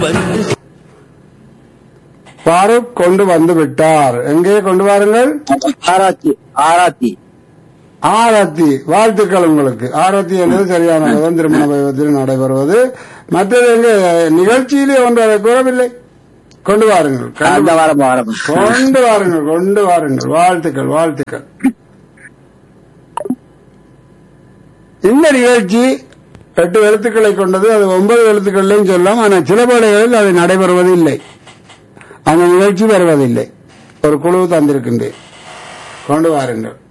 ஃபாரூக் கொண்டு வந்து விட்டார் எங்கே கொண்டு வாருங்கள் ஆராத்தி ஆராத்தி ஆரத்தி வாழ்த்துக்கள் உங்களுக்கு ஆரத்தி என்பது சரியான பதம் திருமண வைபவத்தில் நடைபெறுவது மற்றது எங்க நிகழ்ச்சியிலே ஒன்று அதை கூறவில்லை கொண்டு வாருங்கள் அந்த கண்டு- வாரம் வாரம் கொண்டு வாருங்கள் கொண்டு வாருங்கள் வாழ்த்துக்கள் வாழ்த்துக்கள் இந்த நிகழ்ச்சி எட்டு எழுத்துக்களை கொண்டது அது ஒன்பது எழுத்துக்கள்லையும் சொல்லலாம் ஆனால் சில வேளைகளில் அது நடைபெறுவது இல்லை அந்த நிகழ்ச்சி வருவதில்லை ஒரு குழு தந்திருக்கின்றேன் கொண்டு வாருங்கள்